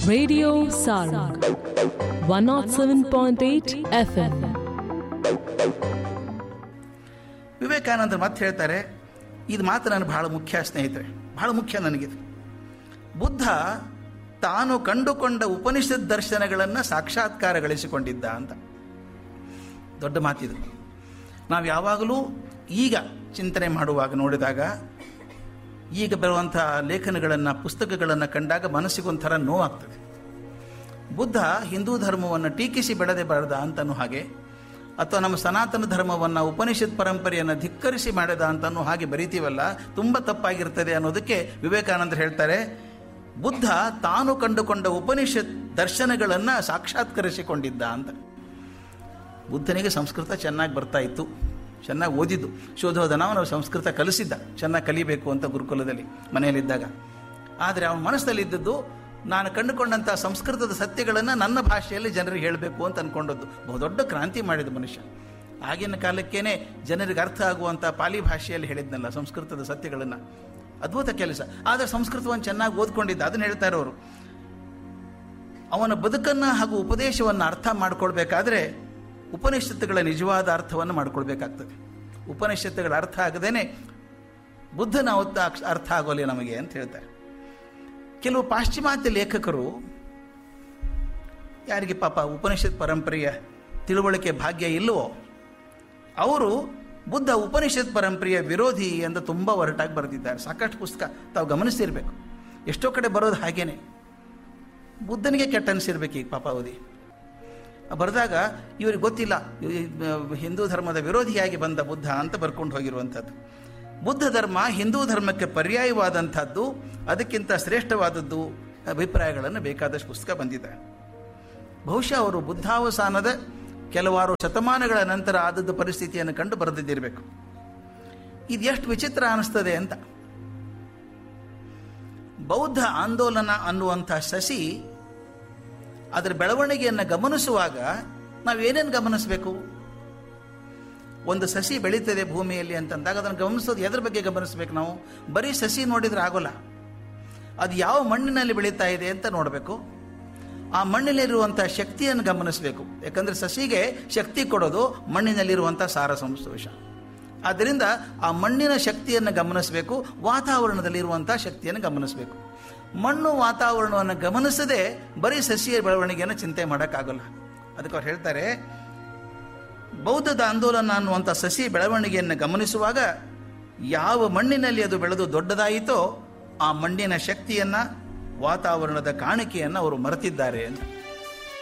Radio Sarang 107.8 FM. ವಿವೇಕಾನಂದರು ಮತ್ತೆ ಹೇಳ್ತಾರೆ ಇದು ಮಾತ್ರ ನನಗೆ ಬಹಳ ಮುಖ್ಯ ಸ್ನೇಹಿತರೆ ಬಹಳ ಮುಖ್ಯ ನನಗಿದು ಬುದ್ಧ ತಾನು ಕಂಡುಕೊಂಡ ಉಪನಿಷತ್ ದರ್ಶನಗಳನ್ನು ಸಾಕ್ಷಾತ್ಕಾರಗಳಿಸಿಕೊಂಡಿದ್ದ ಅಂತ ದೊಡ್ಡ ಮಾತಿದು ನಾವು ಯಾವಾಗಲೂ ಈಗ ಚಿಂತನೆ ಮಾಡುವಾಗ ನೋಡಿದಾಗ ಈಗ ಬರುವಂಥ ಲೇಖನಗಳನ್ನು ಪುಸ್ತಕಗಳನ್ನು ಕಂಡಾಗ ಮನಸ್ಸಿಗೊಂಥರ ನೋವಾಗ್ತದೆ ಬುದ್ಧ ಹಿಂದೂ ಧರ್ಮವನ್ನು ಟೀಕಿಸಿ ಬೆಳೆದೇ ಬರೆದ ಅಂತನೂ ಹಾಗೆ ಅಥವಾ ನಮ್ಮ ಸನಾತನ ಧರ್ಮವನ್ನು ಉಪನಿಷತ್ ಪರಂಪರೆಯನ್ನು ಧಿಕ್ಕರಿಸಿ ಮಾಡಿದ ಅಂತನೂ ಹಾಗೆ ಬರಿತೀವಲ್ಲ ತುಂಬ ತಪ್ಪಾಗಿರ್ತದೆ ಅನ್ನೋದಕ್ಕೆ ವಿವೇಕಾನಂದರು ಹೇಳ್ತಾರೆ ಬುದ್ಧ ತಾನು ಕಂಡುಕೊಂಡ ಉಪನಿಷತ್ ದರ್ಶನಗಳನ್ನು ಸಾಕ್ಷಾತ್ಕರಿಸಿಕೊಂಡಿದ್ದ ಅಂತ ಬುದ್ಧನಿಗೆ ಸಂಸ್ಕೃತ ಚೆನ್ನಾಗಿ ಬರ್ತಾ ಇತ್ತು ಚೆನ್ನಾಗಿ ಓದಿದ್ದು ಶೋಧೋಧನ ಅವನು ಸಂಸ್ಕೃತ ಕಲಿಸಿದ್ದ ಚೆನ್ನಾಗಿ ಕಲಿಬೇಕು ಅಂತ ಗುರುಕುಲದಲ್ಲಿ ಮನೆಯಲ್ಲಿದ್ದಾಗ ಆದರೆ ಅವನ ಮನಸ್ಸಲ್ಲಿದ್ದದ್ದು ನಾನು ಕಂಡುಕೊಂಡಂಥ ಸಂಸ್ಕೃತದ ಸತ್ಯಗಳನ್ನು ನನ್ನ ಭಾಷೆಯಲ್ಲಿ ಜನರಿಗೆ ಹೇಳಬೇಕು ಅಂತ ಅಂದ್ಕೊಂಡದ್ದು ಬಹುದೊಡ್ಡ ಕ್ರಾಂತಿ ಮಾಡಿದ ಮನುಷ್ಯ ಆಗಿನ ಕಾಲಕ್ಕೇನೆ ಜನರಿಗೆ ಅರ್ಥ ಆಗುವಂಥ ಪಾಲಿ ಭಾಷೆಯಲ್ಲಿ ಹೇಳಿದ್ನಲ್ಲ ಸಂಸ್ಕೃತದ ಸತ್ಯಗಳನ್ನು ಅದ್ಭುತ ಕೆಲಸ ಆದರೆ ಸಂಸ್ಕೃತವನ್ನು ಚೆನ್ನಾಗಿ ಓದ್ಕೊಂಡಿದ್ದ ಅದನ್ನು ಹೇಳ್ತಾರೆ ಅವರು ಅವನ ಬದುಕನ್ನು ಹಾಗೂ ಉಪದೇಶವನ್ನು ಅರ್ಥ ಮಾಡ್ಕೊಳ್ಬೇಕಾದ್ರೆ ಉಪನಿಷತ್ತುಗಳ ನಿಜವಾದ ಅರ್ಥವನ್ನು ಮಾಡ್ಕೊಳ್ಬೇಕಾಗ್ತದೆ ಉಪನಿಷತ್ತುಗಳ ಅರ್ಥ ಆಗದೇನೆ ಬುದ್ಧನ ಅವತ್ತ ಅರ್ಥ ಆಗೋಲ್ಲ ನಮಗೆ ಅಂತ ಹೇಳ್ತಾರೆ ಕೆಲವು ಪಾಶ್ಚಿಮಾತ್ಯ ಲೇಖಕರು ಯಾರಿಗೆ ಪಾಪ ಉಪನಿಷತ್ ಪರಂಪರೆಯ ತಿಳುವಳಿಕೆ ಭಾಗ್ಯ ಇಲ್ಲವೋ ಅವರು ಬುದ್ಧ ಉಪನಿಷತ್ ಪರಂಪರೆಯ ವಿರೋಧಿ ಅಂತ ತುಂಬ ಒರಟಾಗಿ ಬರೆದಿದ್ದಾರೆ ಸಾಕಷ್ಟು ಪುಸ್ತಕ ತಾವು ಗಮನಿಸಿರ್ಬೇಕು ಎಷ್ಟೋ ಕಡೆ ಬರೋದು ಹಾಗೇನೆ ಬುದ್ಧನಿಗೆ ಕೆಟ್ಟ ಅನಿಸಿರ್ಬೇಕು ಈಗ ಪಾಪ ಓದಿ ಬರೆದಾಗ ಇವ್ರಿಗೆ ಗೊತ್ತಿಲ್ಲ ಹಿಂದೂ ಧರ್ಮದ ವಿರೋಧಿಯಾಗಿ ಬಂದ ಬುದ್ಧ ಅಂತ ಬರ್ಕೊಂಡು ಹೋಗಿರುವಂಥದ್ದು ಬುದ್ಧ ಧರ್ಮ ಹಿಂದೂ ಧರ್ಮಕ್ಕೆ ಪರ್ಯಾಯವಾದಂಥದ್ದು ಅದಕ್ಕಿಂತ ಶ್ರೇಷ್ಠವಾದದ್ದು ಅಭಿಪ್ರಾಯಗಳನ್ನು ಬೇಕಾದಷ್ಟು ಪುಸ್ತಕ ಬಂದಿದೆ ಬಹುಶಃ ಅವರು ಬುದ್ಧಾವಸಾನದ ಕೆಲವಾರು ಶತಮಾನಗಳ ನಂತರ ಆದದ್ದು ಪರಿಸ್ಥಿತಿಯನ್ನು ಕಂಡು ಬರೆದಿದ್ದಿರಬೇಕು ಇದು ಎಷ್ಟು ವಿಚಿತ್ರ ಅನ್ನಿಸ್ತದೆ ಅಂತ ಬೌದ್ಧ ಆಂದೋಲನ ಅನ್ನುವಂಥ ಸಸಿ ಅದರ ಬೆಳವಣಿಗೆಯನ್ನು ಗಮನಿಸುವಾಗ ನಾವೇನೇನು ಗಮನಿಸಬೇಕು ಒಂದು ಸಸಿ ಬೆಳೀತದೆ ಭೂಮಿಯಲ್ಲಿ ಅಂತಂದಾಗ ಅದನ್ನು ಗಮನಿಸೋದು ಎದ್ರ ಬಗ್ಗೆ ಗಮನಿಸ್ಬೇಕು ನಾವು ಬರೀ ಸಸಿ ನೋಡಿದ್ರೆ ಆಗೋಲ್ಲ ಅದು ಯಾವ ಮಣ್ಣಿನಲ್ಲಿ ಬೆಳೀತಾ ಇದೆ ಅಂತ ನೋಡಬೇಕು ಆ ಮಣ್ಣಿನಲ್ಲಿರುವಂಥ ಶಕ್ತಿಯನ್ನು ಗಮನಿಸಬೇಕು ಯಾಕಂದರೆ ಸಸಿಗೆ ಶಕ್ತಿ ಕೊಡೋದು ಮಣ್ಣಿನಲ್ಲಿರುವಂಥ ಸಾರ ಸಂತೋಷ ಆದ್ದರಿಂದ ಆ ಮಣ್ಣಿನ ಶಕ್ತಿಯನ್ನು ಗಮನಿಸಬೇಕು ವಾತಾವರಣದಲ್ಲಿರುವಂಥ ಶಕ್ತಿಯನ್ನು ಗಮನಿಸಬೇಕು ಮಣ್ಣು ವಾತಾವರಣವನ್ನು ಗಮನಿಸದೆ ಬರೀ ಸಸಿಯ ಬೆಳವಣಿಗೆಯನ್ನು ಚಿಂತೆ ಮಾಡೋಕ್ಕಾಗಲ್ಲ ಅದಕ್ಕೆ ಅವ್ರು ಹೇಳ್ತಾರೆ ಬೌದ್ಧದ ಆಂದೋಲನ ಅನ್ನುವಂಥ ಸಸಿ ಬೆಳವಣಿಗೆಯನ್ನು ಗಮನಿಸುವಾಗ ಯಾವ ಮಣ್ಣಿನಲ್ಲಿ ಅದು ಬೆಳೆದು ದೊಡ್ಡದಾಯಿತೋ ಆ ಮಣ್ಣಿನ ಶಕ್ತಿಯನ್ನು ವಾತಾವರಣದ ಕಾಣಿಕೆಯನ್ನು ಅವರು ಮರೆತಿದ್ದಾರೆ ಅಂತ